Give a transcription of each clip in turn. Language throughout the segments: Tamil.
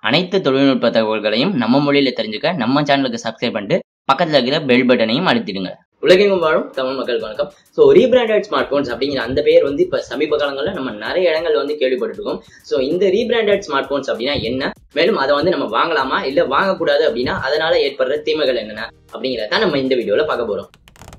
அனைத்து தொழில்நுட்ப தகவல்களையும் நம்ம மொழியில தெரிஞ்சுக்க நம்ம சேனலுக்கு சப்ஸ்கிரைப் பண்ணிட்டு பக்கத்துல இருக்கிற பெல் பட்டனையும் அழுத்திடுங்க உலகெங்கும் வாழும் தமிழ் மக்களுக்கு வணக்கம் ஸோ ரீபிராண்டட் ஸ்மார்ட் போன்ஸ் அப்படிங்கிற அந்த பேர் வந்து இப்போ சமீப காலங்களில் நம்ம நிறைய இடங்கள் வந்து கேள்விப்பட்டிருக்கோம் ஸோ இந்த ரீபிராண்டட் ஸ்மார்ட் போன்ஸ் அப்படின்னா என்ன மேலும் அதை வந்து நம்ம வாங்கலாமா இல்லை வாங்கக்கூடாது அப்படின்னா அதனால ஏற்படுற தீமைகள் என்னென்ன அப்படிங்கிறத நம்ம இந்த வீடியோவில் பார்க்க போகிறோம்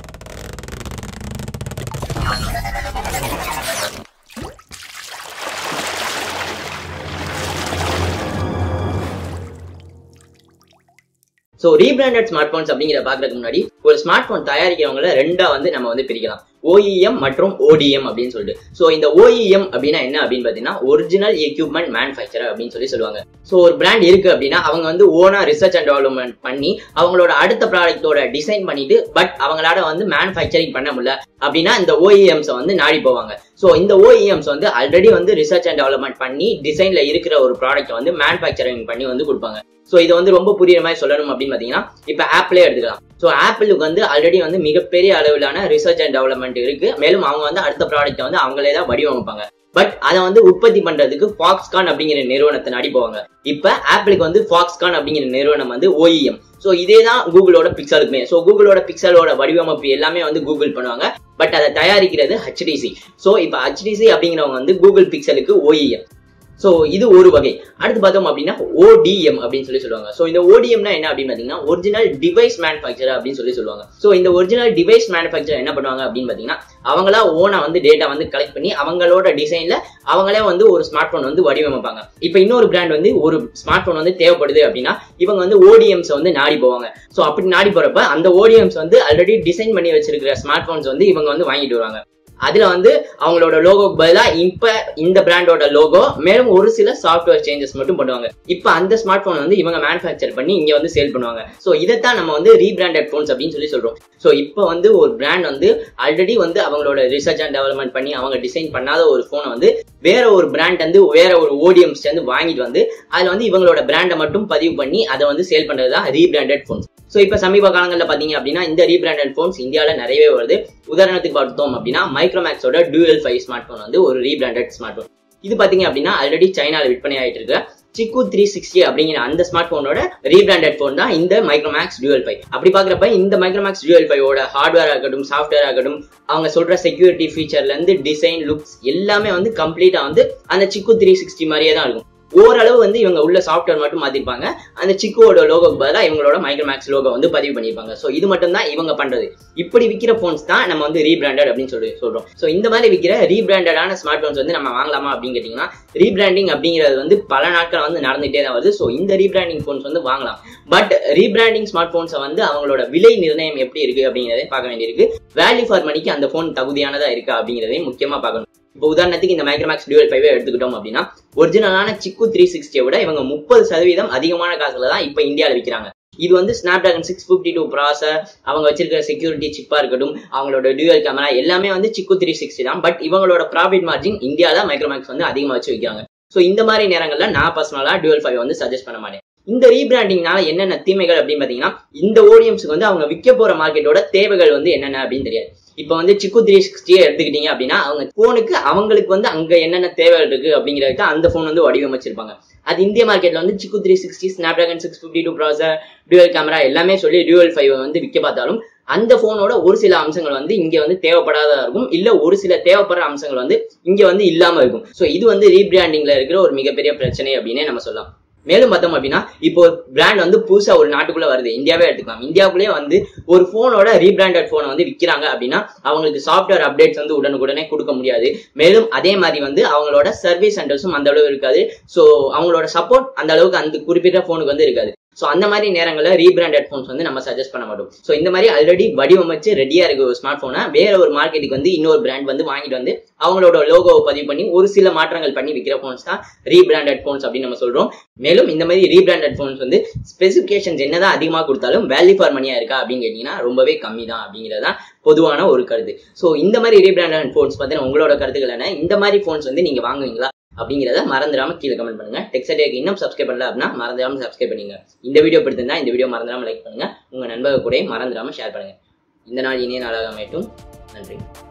ஸோ ரீபிராண்டட் ஸ்மார்ட் போன்ஸ் அப்படிங்கிற பார்க்கறதுக்கு முன்னாடி ஒரு ஸ்மார்ட் போன் தயாரிக்கிறவங்கள ரெண்டா வந்து நம்ம வந்து பிரிக்கலாம் ஓஇஎம் மற்றும் ஓடிஎம் அப்படின்னு சொல்லிட்டு ஸோ இந்த ஓஇஎம் அப்படின்னா என்ன அப்படின்னு பார்த்தீங்கன்னா ஒரிஜினல் எக்யூப்மெண்ட் மேனுஃபேக்சரர் அப்படின்னு சொல்லி சொல்லுவாங்க ஸோ ஒரு பிராண்ட் இருக்கு அப்படின்னா அவங்க வந்து ஓனா ரிசர்ச் அண்ட் டெவலப்மெண்ட் பண்ணி அவங்களோட அடுத்த ப்ராடக்ட்டோட டிசைன் பண்ணிட்டு பட் அவங்களால வந்து மேனுஃபேக்சரிங் பண்ண முடியல அப்படின்னா இந்த ஓஇஎம்ஸை வந்து நாடி போவாங்க ஸோ இந்த ஓஇஎம்ஸ் வந்து ஆல்ரெடி வந்து ரிசர்ச் அண்ட் டெவலப்மெண்ட் பண்ணி டிசைன்ல இருக்கிற ஒரு ப்ராடக்ட்டை வந்து மேனுஃபேக்சரிங் பண்ணி வந்து கொடுப்பாங்க ஸோ இது வந்து ரொம்ப புரியுற மாதிரி சொல்லணும் அப்படின்னு பார்த்தீங்கன்னா இப்போ ஆப்பிளே எடுத்துக்கலாம் ஸோ ஆப்பிளுக்கு வந்து ஆல்ரெடி வந்து மிகப்பெரிய அளவிலான ரிசர்ச் அண்ட் டெவலப்மெண்ட் இருக்கு மேலும் அவங்க வந்து அடுத்த ப்ராடக்ட்டை வந்து அவங்களே தான் வடிவமைப்பாங்க பட் அதை வந்து உற்பத்தி பண்றதுக்கு ஃபாக்ஸ்கான் அப்படிங்கிற நிறுவனத்தை நாடி போவாங்க இப்ப ஆப்பிளுக்கு வந்து ஃபாக்ஸ்கான் அப்படிங்கிற நிறுவனம் வந்து ஓஇஎம் ஸோ இதே தான் கூகுளோட பிக்சலுக்குமே ஸோ கூகுளோட பிக்சலோட வடிவமைப்பு எல்லாமே வந்து கூகுள் பண்ணுவாங்க பட் அதை தயாரிக்கிறது ஹெச்டிசி ஸோ இப்போ ஹெச்டிசி அப்படிங்கிறவங்க வந்து கூகுள் பிக்சலுக்கு ஓஇஎம் ஸோ இது ஒரு வகை அடுத்து பார்த்தோம் அப்படின்னா ஓடிஎம் அப்படின்னு சொல்லி சொல்லுவாங்க ஸோ இந்த ஓடிஎம்னா என்ன அப்படின்னு பார்த்தீங்கன்னா ஒரிஜினல் டிவைஸ் மேனுஃபேக்சர் அப்படின்னு சொல்லி சொல்லுவாங்க ஸோ இந்த ஒரிஜினல் டிவைஸ் மேனுஃபேக்சர் என்ன பண்ணுவாங்க அப்படின்னு பார்த்தீங்கன்னா அவங்களா ஓனா வந்து டேட்டா வந்து கலெக்ட் பண்ணி அவங்களோட டிசைன்ல அவங்களே வந்து ஒரு ஸ்மார்ட் போன் வந்து வடிவமைப்பாங்க இப்போ இன்னொரு பிராண்ட் வந்து ஒரு ஸ்மார்ட் போன் வந்து தேவைப்படுது அப்படின்னா இவங்க வந்து ஓடிஎம்ஸ் வந்து நாடி போவாங்க ஸோ அப்படி நாடி போறப்ப அந்த ஓடிஎம்ஸ் வந்து ஆல்ரெடி டிசைன் பண்ணி வச்சிருக்கிற ஸ்மார்ட் போன்ஸ் வந்து இவங்க வந்து வாங்கிட்டு வருவாங்க அதுல வந்து அவங்களோட லோகோக்கு பதிலா இப்ப இந்த பிராண்டோட லோகோ மேலும் ஒரு சில சாஃப்ட்வேர் சேஞ்சஸ் மட்டும் பண்ணுவாங்க இப்ப அந்த ஸ்மார்ட் போன் வந்து இவங்க மேனுஃபேக்சர் பண்ணி இங்க வந்து சேல் பண்ணுவாங்க சோ இதைத்தான் நம்ம வந்து ரீபிராண்டட் போன்ஸ் அப்படின்னு சொல்லி சொல்றோம் சோ இப்போ வந்து ஒரு பிராண்ட் வந்து ஆல்ரெடி வந்து அவங்களோட ரிசர்ச் அண்ட் டெவலப்மெண்ட் பண்ணி அவங்க டிசைன் பண்ணாத ஒரு போனை வந்து வேற ஒரு பிராண்ட் வந்து வேற ஒரு ஓடிஎம்ஸ் வந்து வாங்கிட்டு வந்து அதுல வந்து இவங்களோட பிராண்டை மட்டும் பதிவு பண்ணி அதை வந்து சேல் பண்றது தான் ரீபிராண்டட் போன்ஸ் ஸோ இப்போ சமீப காலங்களில் பார்த்தீங்க அப்படின்னா இந்த ரீபிராண்டட் ஃபோன்ஸ் இந்தியாவில் நிறையவே வருது உதாரணத்துக்கு பார்த்தோம் அப்படின்னா மைக்ரோமேக்ஸோட டூயல் ஃபைவ் ஸ்மார்ட் ஃபோன் வந்து ஒரு ரீபிராண்டட் ஸ்மார்ட் ஃபோன் இது பார்த்தீங்க அப்படின்னா ஆல்ரெடி சைனாவில் விற்பனை ஆகிட்டு இருக்க சிக்கு த்ரீ சிக்ஸ்டி அப்படிங்கிற அந்த ஸ்மார்ட் போனோட ரீபிராண்டட் ஃபோன் தான் இந்த மைக்ரோமேக்ஸ் டியூவல் ஃபைவ் அப்படி பாக்குறப்ப இந்த மைக்ரோமேக்ஸ் டியூவல் ஃபைவோட ஹார்ட்வேர் ஆகட்டும் சாஃப்ட்வேர் ஆகட்டும் அவங்க சொல்ற செக்யூரிட்டி ஃபீச்சர்ல இருந்து டிசைன் லுக்ஸ் எல்லாமே வந்து கம்ப்ளீட்டா வந்து அந்த சிக்கு த்ரீ சிக்ஸ்டி மாதிரியே தான் இருக்கும் ஓரளவு வந்து இவங்க உள்ள சாஃப்ட்வேர் மட்டும் மாத்திருப்பாங்க அந்த சிக்கோட லோகோக்கு பதிலாக இவங்களோட மைக்ரோமேக்ஸ் லோகோ வந்து பதிவு பண்ணியிருப்பாங்க ஸோ இது மட்டும் தான் இவங்க பண்றது இப்படி விற்கிற போன்ஸ் தான் நம்ம வந்து ரீபிராண்டட் அப்படின்னு சொல்லி சொல்றோம் ஸோ இந்த மாதிரி விற்கிற ரீபிராண்டடான ஸ்மார்ட் போன்ஸ் வந்து நம்ம வாங்கலாமா அப்படின்னு கேட்டீங்கன்னா ரீபிராண்டிங் அப்படிங்கிறது வந்து பல நாட்கள் வந்து நடந்துகிட்டே தான் வருது ஸோ இந்த ரீபிராண்டிங் போன்ஸ் வந்து வாங்கலாம் பட் ரீபிராண்டிங் ஸ்மார்ட் போன்ஸை வந்து அவங்களோட விலை நிர்ணயம் எப்படி இருக்கு அப்படிங்கிறதையும் பார்க்க வேண்டியிருக்கு வேல்யூ ஃபார் மணிக்கு அந்த போன் தகுதியானதா இருக்கா அப்படிங்கிறதையும் முக்கியமா பார்க்கணும் இப்போ உதாரணத்துக்கு இந்த மைக்ரோமேக்ஸ் டியூவல் ஃபைவ் எடுத்துக்கிட்டோம் அப்படின்னா ஒரிஜினலான சிக்கு த்ரீ சிக்ஸ்டியை விட இவங்க முப்பது சதவீதம் அதிகமான காசுல தான் இப்போ இந்தியாவில் விற்கிறாங்க இது வந்து Snapdragon six fifty two processor அவங்க வச்சிருக்கிற செக்யூரிட்டி சிப்பா இருக்கட்டும் அவங்களோட டியூவல் கேமரா எல்லாமே வந்து சிக்கு த்ரீ சிக்ஸ்டி தான் பட் இவங்களோட ப்ராஃபிட் மார்ஜின் இந்தியாவில் மைக்ரோமேக்ஸ் வந்து அதிகமாக வச்சு விற்கிறாங்க ஸோ இந்த மாதிரி நேரங்களில் நான் பர்சனலாக டியூவல் ஃபைவ் வந்து சஜஸ்ட் பண்ண மாட்டேன் இந்த ரீபிராண்டிங்னால என்னென்ன தீமைகள் அப்படின்னு பார்த்தீங்கன்னா இந்த ஓடிஎம்ஸ்க்கு வந்து அவங்க விற்க போற மார்க்கெட்டோட தேவைகள் வந்து என்னென்ன அப்படின்னு தெரியாது இப்போ வந்து சிக்கு த்ரீ சிக்ஸ்டியை எடுத்துக்கிட்டீங்க அப்படின்னா அவங்க ஃபோனுக்கு அவங்களுக்கு வந்து அங்க என்னென்ன தேவைகள் இருக்கு அப்படிங்கிறதுக்கு அந்த ஃபோன் வந்து வடிவமைச்சிருப்பாங்க அது இந்திய மார்க்கெட்ல வந்து சிக்கு three sixty Snapdragon six fifty two processor dual camera எல்லாமே சொல்லி டியூவல் ஃபைவ் வந்து விற்க பார்த்தாலும் அந்த போனோட ஒரு சில அம்சங்கள் வந்து இங்க வந்து தேவைப்படாததா இருக்கும் இல்ல ஒரு சில தேவைப்படுற அம்சங்கள் வந்து இங்க வந்து இல்லாம இருக்கும் ஸோ இது வந்து ரீபிராண்டிங்ல இருக்கிற ஒரு மிகப்பெரிய பிரச்சனை அப்படின்னே நம்ம சொல்லலாம் மேலும் பார்த்தோம் அப்படின்னா இப்போ பிராண்ட் வந்து புதுசா ஒரு நாட்டுக்குள்ள வருது இந்தியாவே எடுத்துக்கலாம் இந்தியாவுக்குள்ளேயே வந்து ஒரு போனோட ரீபிராண்டட் போனை வந்து விற்கிறாங்க அப்படின்னா அவங்களுக்கு சாஃப்ட்வேர் அப்டேட்ஸ் வந்து உடனுக்குடனே கொடுக்க முடியாது மேலும் அதே மாதிரி வந்து அவங்களோட சர்வீஸ் சென்டர்ஸும் அந்த அளவு இருக்காது ஸோ அவங்களோட சப்போர்ட் அந்த அளவுக்கு அந்த குறிப்பிட்ட போனுக்கு வந்து இருக்காது ஸோ அந்த மாதிரி நேரங்களில் ரீபிராண்டட் ஃபோன்ஸ் வந்து நம்ம சஜஸ்ட் பண்ண மாட்டோம் ஸோ இந்த மாதிரி ஆல்ரெடி வடிவமைச்சு ரெடியா இருக்க ஒரு ஸ்மார்ட் போனை வேற ஒரு மார்க்கெட்டுக்கு வந்து இன்னொரு பிராண்ட் வந்து வாங்கிட்டு வந்து அவங்களோட லோகோவை பதிவு பண்ணி ஒரு சில மாற்றங்கள் பண்ணி விற்கிற ஃபோன்ஸ் தான் ரீபிராண்டட் ஃபோன்ஸ் அப்படின்னு நம்ம சொல்றோம் மேலும் இந்த மாதிரி ரீபிராண்டட் ஃபோன்ஸ் வந்து ஸ்பெசிஃபிகேஷன்ஸ் என்னதான் அதிகமாக கொடுத்தாலும் வேல்யூ ஃபார் மணியா இருக்கா அப்படின்னு கேட்டீங்கன்னா ரொம்பவே கம்மி தான் அப்படிங்கிறது தான் பொதுவான ஒரு கருத்து ஸோ இந்த மாதிரி ரீபிராண்டட் ஃபோன்ஸ் பார்த்தீங்கன்னா உங்களோட கருத்துக்கள் என்ன இந்த மாதிரி ஃபோன்ஸ் வந்து நீங்க வாங்குவீங்களா அப்படிங்கிறத மறந்துடாம கீழே கமெண்ட் பண்ணுங்க டெக்ஸடேக்கு இன்னும் சப்ஸ்கிரைப் பண்ணல அப்படின்னா மறந்துடாம சப்ஸ்கிரைப் பண்ணுங்க இந்த வீடியோ பிடித்திருந்தா இந்த வீடியோ மறந்துடாம லைக் பண்ணுங்க உங்க நண்பர்கள் கூட மறந்துடாம ஷேர் பண்ணுங்க இந்த நாள் இனிய நாளாக அமையட்டும் நன்றி